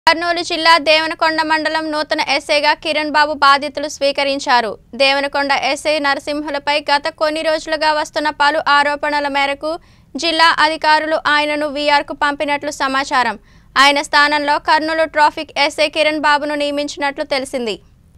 కర్నూలు జిల్లా దేవనకొండ మండలం నూతన ఎస్ఐగా కిరణ్ బాబు బాధ్యతలు స్వీకరించారు దేవనకొండ ఎస్ఐ నరసింహులపై గత కొన్ని రోజులుగా వస్తున్న పలు ఆరోపణల మేరకు జిల్లా అధికారులు ఆయనను వీఆర్కు పంపినట్లు సమాచారం ఆయన స్థానంలో కర్నూలు ట్రాఫిక్ ఎస్ఐ కిరణ్ బాబును నియమించినట్లు తెలిసింది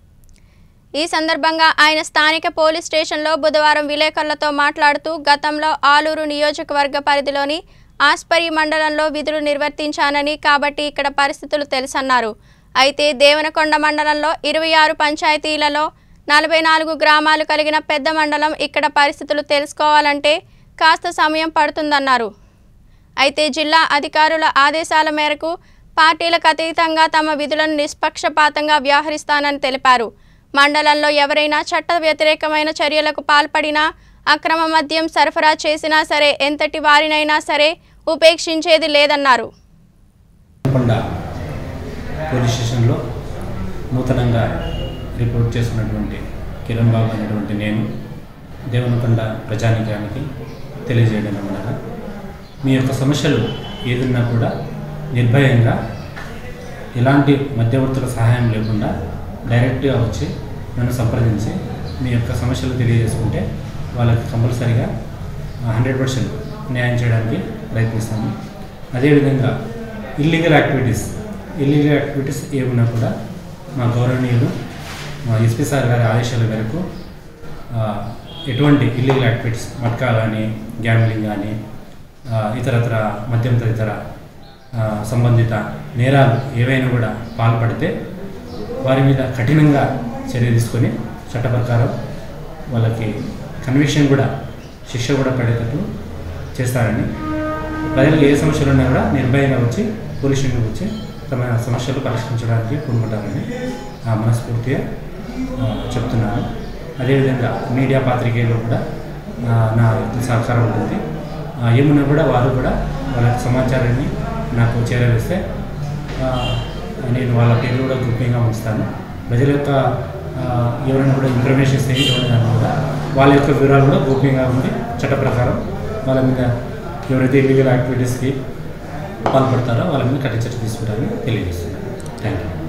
ఈ సందర్భంగా ఆయన స్థానిక పోలీస్ స్టేషన్లో బుధవారం విలేకరులతో మాట్లాడుతూ గతంలో ఆలూరు నియోజకవర్గ పరిధిలోని ఆస్పరి మండలంలో విధులు నిర్వర్తించానని కాబట్టి ఇక్కడ పరిస్థితులు తెలుసన్నారు అయితే దేవనకొండ మండలంలో ఇరవై ఆరు పంచాయతీలలో నలభై నాలుగు గ్రామాలు కలిగిన పెద్ద మండలం ఇక్కడ పరిస్థితులు తెలుసుకోవాలంటే కాస్త సమయం పడుతుందన్నారు అయితే జిల్లా అధికారుల ఆదేశాల మేరకు పార్టీలకు అతీతంగా తమ విధులను నిష్పక్షపాతంగా వ్యవహరిస్తానని తెలిపారు మండలంలో ఎవరైనా చట్ట వ్యతిరేకమైన చర్యలకు పాల్పడినా అక్రమ మద్యం సరఫరా చేసినా సరే ఎంతటి వారినైనా సరే ఉపేక్షించేది లేదన్నారు కొండ పోలీస్ స్టేషన్లో నూతనంగా రిపోర్ట్ చేస్తున్నటువంటి కిరణ్ బాబు అనేటువంటి నేను దేవనకొండ ప్రజానికానికి తెలియజేయడం అనగా మీ యొక్క సమస్యలు ఏదున్నా కూడా నిర్భయంగా ఎలాంటి మధ్యవర్తుల సహాయం లేకుండా డైరెక్ట్గా వచ్చి నన్ను సంప్రదించి మీ యొక్క సమస్యలు తెలియజేసుకుంటే వాళ్ళకి కంపల్సరిగా హండ్రెడ్ పర్సెంట్ న్యాయం చేయడానికి ప్రయత్నిస్తాను అదేవిధంగా ఇల్లీగల్ యాక్టివిటీస్ ఇల్లీగల్ యాక్టివిటీస్ ఏమున్నా కూడా మా గౌరవనీయులు మా ఎస్పీ సార్ గారి ఆదేశాల మేరకు ఆ, ఎటువంటి ఇల్లీగల్ యాక్టివిటీస్ మట్కా కానీ గ్యాంబ్లింగ్ కానీ ఆ, ఇతరత్ర మద్యం తదితర ఆ, సంబంధిత నేరాలు ఏవైనా కూడా పాల్పడితే వారి మీద కఠినంగా చర్య తీసుకొని చట్ట ప్రకారం వాళ్ళకి కన్విక్షన్ కూడా శిక్ష కూడా పడేటట్టు చేస్తారని ప్రజలకు ఏ సమస్యలు ఉన్నా కూడా నిర్భయంగా వచ్చి పోలీస్ స్టేషన్కి వచ్చి తమ సమస్యలు పరిష్కరించడానికి పూనుకుంటారని ఆ, మనస్ఫూర్తిగా ఆ, చెప్తున్నాను అదేవిధంగా మీడియా పాత్రికేయులు కూడా ఆ, నా యొక్క సహకారం ఉంటుంది ఆ, ఏమున్నా కూడా వారు కూడా వాళ్ళ సమాచారాన్ని నాకు చేరవేస్తే ఆ, నేను వాళ్ళ పేర్లు కూడా గోప్యంగా ఉంచుతాను ప్రజల యొక్క ఆ, ఎవరైనా కూడా ఇన్ఫర్మేషన్ తెలియడం కూడా వాళ్ళ యొక్క వివరాలు కూడా గోప్యంగా ఉంది చట్ట ప్రకారం వాళ్ళ మీద ఎవరైతే ఇల్లీగల్ యాక్టివిటీస్కి పాల్పడతారో వాళ్ళ మీద కఠిన చర్య తీసుకుంటారని తెలియజేస్తున్నాను థ్యాంక్ యూ